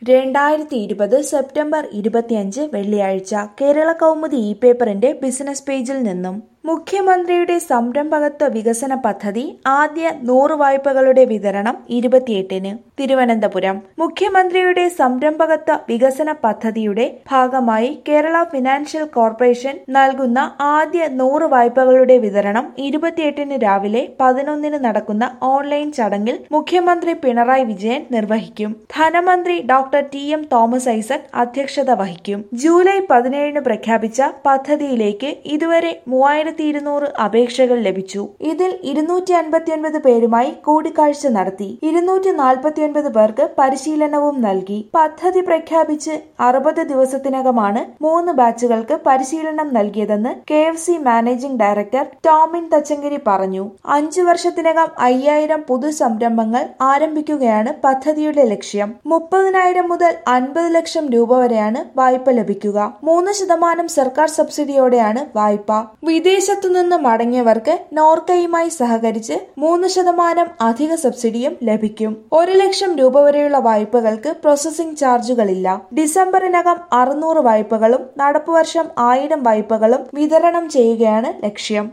രണ്ടായിരത്തി ഇരുപത് സെപ്റ്റംബർ ഇരുപത്തിയഞ്ച് വെള്ളിയാഴ്ച കേരള കൗമുദി ഇ പേപ്പറിന്റെ ബിസിനസ് പേജിൽ നിന്നും മുഖ്യമന്ത്രിയുടെ സംരംഭകത്വ വികസന പദ്ധതി ആദ്യ നൂറ് വായ്പകളുടെ വിതരണം ഇരുപത്തിയെട്ടിന് തിരുവനന്തപുരം മുഖ്യമന്ത്രിയുടെ സംരംഭകത്വ വികസന പദ്ധതിയുടെ ഭാഗമായി കേരള ഫിനാൻഷ്യൽ കോർപ്പറേഷൻ നൽകുന്ന ആദ്യ നൂറ് വായ്പകളുടെ വിതരണം ഇരുപത്തിയെട്ടിന് രാവിലെ പതിനൊന്നിന് നടക്കുന്ന ഓൺലൈൻ ചടങ്ങിൽ മുഖ്യമന്ത്രി പിണറായി വിജയൻ നിർവഹിക്കും ധനമന്ത്രി doctor T M Thomas Isaac അധ്യക്ഷത വഹിക്കും ജൂലൈ പതിനേഴിന് പ്രഖ്യാപിച്ച പദ്ധതിയിലേക്ക് ഇതുവരെ മൂവായിരത്തി ഇരുന്നൂറ് അപേക്ഷകൾ ലഭിച്ചു ഇതിൽ ഇരുന്നൂറ്റി അൻപത്തിയൊൻപത് പേരുമായി കൂടിക്കാഴ്ച നടത്തി ഇരുന്നൂറ്റി നാൽപ്പത്തിയൊൻപത് പേർക്ക് പരിശീലനവും നൽകി പദ്ധതി പ്രഖ്യാപിച്ച് അറുപത് ദിവസത്തിനകമാണ് മൂന്ന് ബാച്ചുകൾക്ക് പരിശീലനം നൽകിയതെന്ന് K F C managing director Tomin Thachankary പറഞ്ഞു അഞ്ചു വർഷത്തിനകം അയ്യായിരം പുതു സംരംഭങ്ങൾ ആരംഭിക്കുകയാണ് പദ്ധതിയുടെ ലക്ഷ്യം മുപ്പതിനായിരം മുതൽ അൻപത് ലക്ഷം രൂപ വരെയാണ് വായ്പ ലഭിക്കുക മൂന്ന് ശതമാനം സർക്കാർ സബ്സിഡിയോടെയാണ് വായ്പ വിദേശത്തു നിന്ന് മടങ്ങിയവർക്ക് നോർക്കയുമായി സഹകരിച്ച് മൂന്ന് ശതമാനം അധിക സബ്സിഡിയും ലഭിക്കും ഒരു ലക്ഷം രൂപ വരെയുള്ള വായ്പകൾക്ക് പ്രോസസിംഗ് ചാർജുകളില്ല ഡിസംബറിനകം അറുന്നൂറ് വായ്പകളും നടപ്പുവർഷം ആയിരം വായ്പകളും വിതരണം ചെയ്യുകയാണ് ലക്ഷ്യം